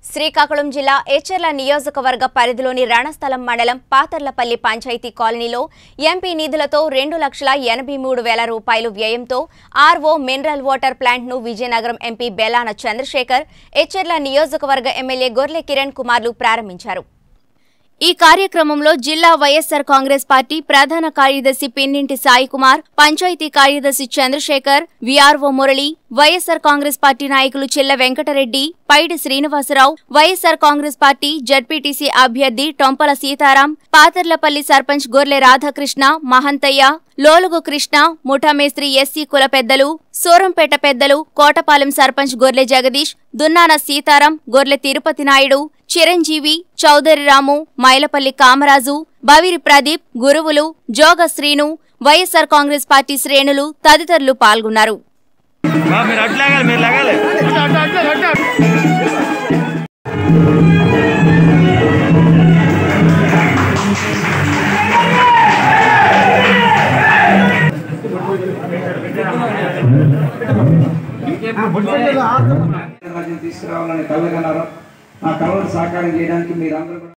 శ్రీకాకుళం జిల్లా ఏచర్ల నియోజకవర్గ పరిధిలోని రణస్థలం మండలం పాతర్లపల్లి పంచాయతీ కాలనీలో ఎంపీ నిధులతో రెండు లక్షల ఎనభై మూడు వేల రూపాయలు వ్యయంతో ఆర్ఓ మినరల్ వాటర్ ప్లాంట్ను విజయనగరం ఎంపీ బెలాన చంద్రశేఖర్ ఏచర్ల నియోజకవర్గ ఎమ్మెల్యే గొర్లె కిరణ్ కుమార్లు ప్రారంభించారు ఈ కార్యక్రమంలో జిల్లా వైఎస్సార్ కాంగ్రెస్ పార్టీ ప్రధాన కార్యదర్శి పిన్నింటి సాయి కుమార్ పంచాయతీ కార్యదర్శి Chandrasekhar VRO Murali YSR Congress party నాయకులు Chilla Venkatareddy Paidi Srinivasarao YSR Congress party ZPTC అభ్యర్థి టొంపల సీతారాం పాతర్లపల్లి సర్పంచ్ గొర్లె రాధాకృష్ణ మహంతయ్య లోలుగు కృష్ణ ముఠామేస్త్రి ఎస్సీ కుల పెద్దలు సూరంపేట పెద్దలు కోటపాలెం సర్పంచ్ గొర్లె జగదీష్ దున్నాన సీతారాం గొర్లె తిరుపతి నాయుడు చిరంజీవి చౌదరి రాము Mylapalli Kamaraju Baviri Pradeep Guruvulu Joga Srinu YSR Congress party శ్రేణులు తదితరులు పాల్గొన్నారు బా, మీరు అటు లాగాలి మీరు లాగాలి రాజ్యం తీసుకురావాలని కలగన్నారు ఆ కళను సాకారం చేయడానికి మీరందరూ కూడా